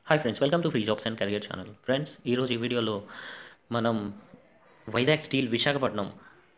hi friends welcome to free jobs and career channel friends ఈరోజు ఈ వీడియోలో మనం వైజాగ్ స్టీల్ విశాఖపట్నం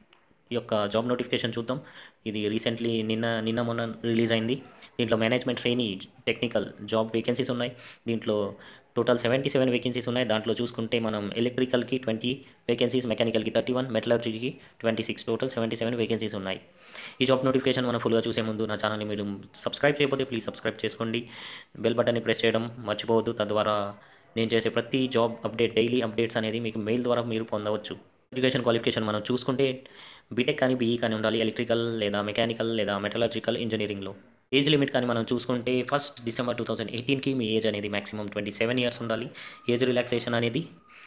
యొక్క జాబ్ నోటిఫికేషన్ చూద్దాం ఇది రీసెంట్లీ నిన్న నిన్న మొన్న రిలీజ్ అయింది దీంట్లో management trainee technical job vacancies ఉన్నాయి దీంట్లో టోటల్ సెవెంటీ సెవెన్ వేకెన్సీస్ ఉన్నాయి దాంట్లో చూసుకుంటే మనం ఎలక్ట్రికల్కి ట్వంటీ వేకెన్సీస్ మెకానికల్కి థర్టీ వన్ మెటలర్జీకి twenty six total seventy seven vacancies ఉన్నాయి ఈ జాబ్ నోటిఫికేషన్ మనం ఫుల్గా చూసే ముందు నా ఛానల్ని మీరు సబ్స్క్రైబ్ చేయకపోతే ప్లీజ్ సబ్స్క్రైబ్ చేసుకోండి బెల్ బటన్ని ప్రెస్ చేయడం మర్చిపోవద్దు తద్వారా నేను చేసే ప్రతి జాబ్ అప్డేట్ డైలీ అప్డేట్స్ అనేది మీకు మెయిల్ ద్వారా మీరు పొందవచ్చు ఎడ్యుకేషన్ క్వాలిఫికేషన్ మనం చూసుకుంటే బీటెక్ కానీ బీఈ కానీ ఉండాలి ఎలక్ట్రికల్ లేదా మెకానికల్ లేదా మెటలర్జికల్ ఇంజనీరింగ్లో ఏజ్ లిమిట్ కానీ మనం చూసుకుంటే ఫస్ట్ డిసెంబర్ టూ థౌసండ్ ఎయిటీన్కి మీ ఏజ్ అనేది మాక్సిమం ట్వంటీ సెవెన్ ఇయర్స్ ఉండాలి ఏజ్ రిలాక్సేషన్ అనేది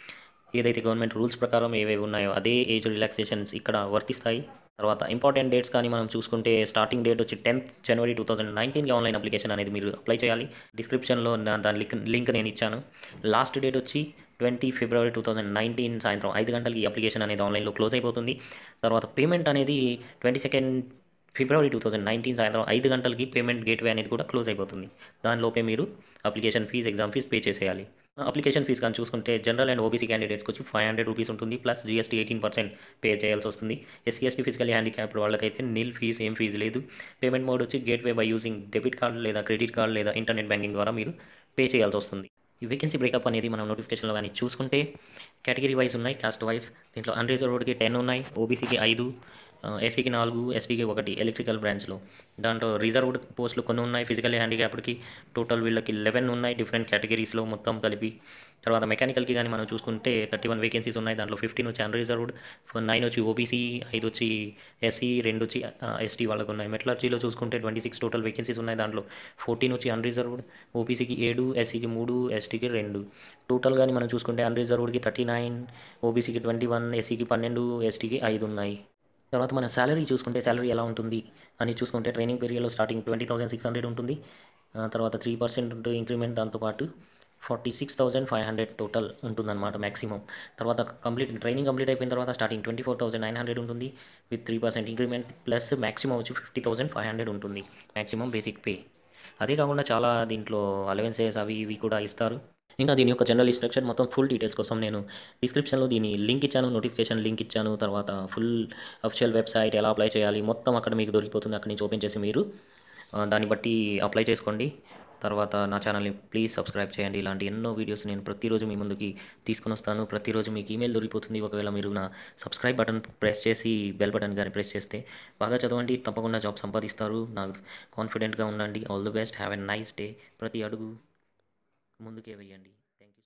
ఏదైతే గవర్నమెంట్ రూల్స్ ప్రకారం ఏవేవి ఉన్నాయో అదే ఏజ్ రిలాక్సేషన్స్ ఇక్కడ వర్తిస్తాయి తర్వాత ఇంపార్టెంట్ డేట్స్ కానీ మనం చూసుకుంటే స్టార్టింగ్ డేట్ వచ్చి టెన్త్ జనవరి టూ థౌసండ్ నైన్టీన్కి ఆన్లైన్ అప్లికేషన్ అనేది మీరు అప్లై చేయాలి డిస్క్రిప్షన్లో నా- దాని లింక్ లింక్ నేను ఇచ్చాను లాస్ట్ డేట్ వచ్చి twenty February two thousand nineteen సాయంత్రం ఐదు గంటలకి ఈ అప్లికేషన్ అనేది ఆన్లైన్లో క్లోజ్ అయిపోతుంది తర్వాత పేమెంట్ అనేది twenty second February two thousand nineteen సాయంత్రం ఐదు గంటలకి పేమెంట్ గేట్వే అనేది కూడా క్లోజ్ అయిపోతుంది దానిలోపే మీరు application fee exam fee pay చేసేయాలి అప్లికేషన్ ఫీజ్ కానీ చూసుకుంటే జనరల్ అండ్ ఓబీసీ క్యాండిడేట్స్కి వచ్చి ఫైవ్ హండ్రెడ్ రూపీస్ ఉంటుంది plus GST eighteen percent pay చేయాల్సి వస్తుంది ఎస్సీ ఎస్టీ ఫిజికల్ హ్యాండిక్యాప్డ్ వాళ్ళకైతే నిల్ ఫీజ్ ఏం ఫీజు లేదు పేమెంట్ మోడ్ వచ్చి gateway by using debit card లేదా క్రెడిట్ కార్డ్ లేదా ఇంటర్నెట్ బ్యాంకింగ్ ద్వారా మీరు పే చేయాల్సి వస్తుంది ఈ వేకెన్సీ బ్రేకప్ అనేది మనం నోటిఫికేషన్లో కానీ చూసుకుంటే కేటగిరీ వైజ్ ఉన్నాయి కాస్ట్ వైజ్ దీంట్లో అన్రిజర్వ్డ్కి టెన్ ఉన్నాయి ఓబీసీకి ఐదు ఎస్సీకి నాలుగు ఎస్టీకి ఒకటి ఎలక్ట్రికల్ బ్రాంచ్లో దాంట్లో రిజర్వ్డ్ పోస్టులు కొన్ని ఉన్నాయి ఫిజికల్ హ్యాండిక్యాప్డ్కి టోటల్ వీళ్ళకి లెవెన్ ఉన్నాయి డిఫరెంట్ కేటగిరీస్లో మొత్తం కలిపి తర్వాత మెకానికల్కి కానీ మనం చూసుకుంటే థర్టీ వన్ వేకెన్సీస్ ఉన్నాయి దాంట్లో ఫిఫ్టీన్ వచ్చి అన్రిజర్వ్డ్ నైన్ వచ్చి ఓబీసీ ఐదు వచ్చి ఎస్సీ రెండు వచ్చి ఎస్టీ వాళ్ళకు ఉన్నాయి మెటలర్జీలో చూసుకుంటే ట్వంటీ సిక్స్ టోటల్ వేకెన్సీస్ ఉన్నాయి దాంట్లో ఫోర్టీన్ వచ్చి అన్రిజర్వ్డ్ ఓబీసీకి ఏడు ఎస్సీకి మూడు ఎస్టీకి రెండు టోటల్ కానీ మనం చూసుకుంటే అన్రిజర్వ్డ్కి థర్టీ నైన్ ఓబీసీకి ట్వంటీ వన్ ఎస్సీకి పన్నెండు ఎస్టీకి ఐదు ఉన్నాయి తర్వాత మన శాలరీ చూసుకుంటే శాలరీ ఎలా ఉంటుంది అని చూసుకుంటే ట్రైనింగ్ పీరియడ్లో starting twenty thousand six hundred ఉంటుంది ఆ తర్వాత త్రీ పర్సెంట్ ఇంక్రిమెంట్ దాంతోపాటు forty six thousand five hundred total ఉంటుందన్నమాట మ్యాక్సిమం తర్వాత కంప్లీట్ ట్రైనింగ్ కంప్లీట్ అయిపోయిన తర్వాత starting twenty four thousand nine hundred ఉంటుంది with three percent increment plus maximum వచ్చి ఫిఫ్టీ థౌసండ్ ఫైవ్ హండ్రెడ్ ఉంటుంది మ్యాక్సిమం బేసిక్ పే అదే కాకుండా చాలా దీంట్లో అలవెన్సెస్ అవి ఇవి కూడా ఇస్తారు ఇంకా దీని యొక్క జనరల్ ఇన్స్ట్రక్షన్ మొత్తం ఫుల్ డీటెయిల్స్ కోసం నేను డిస్క్రిప్షన్లో దీని లింక్ ఇచ్చాను నోటిఫికేషన్ లింక్ ఇచ్చాను తర్వాత ఫుల్ అఫిషియల్ వెబ్సైట్ ఎలా అప్లై చేయాలి మొత్తం అక్కడ మీకు దొరికిపోతుంది అక్కడి నుంచి ఓపెన్ చేసి మీరు ఆ, దాన్ని బట్టి అప్లై చేసుకోండి తర్వాత నా ఛానల్ని ప్లీజ్ సబ్స్క్రైబ్ చేయండి ఇలాంటి ఎన్నో వీడియోస్ నేను ప్రతిరోజు మీ ముందుకి తీసుకొని వస్తాను ప్రతిరోజు మీకు ఈమెయిల్ దొరికిపోతుంది ఒకవేళ మీరు నా సబ్స్క్రైబ్ బటన్ ప్రెస్ చేసి బెల్ బటన్ కానీ ప్రెస్ చేస్తే బాగా చదవండి తప్పకుండా జాబ్ సంపాదిస్తారు నాకు కాన్ఫిడెంట్గా ఉండండి all the best have a nice day ప్రతి అడుగు ముందుకే వేయండి థ్యాంక్ యూ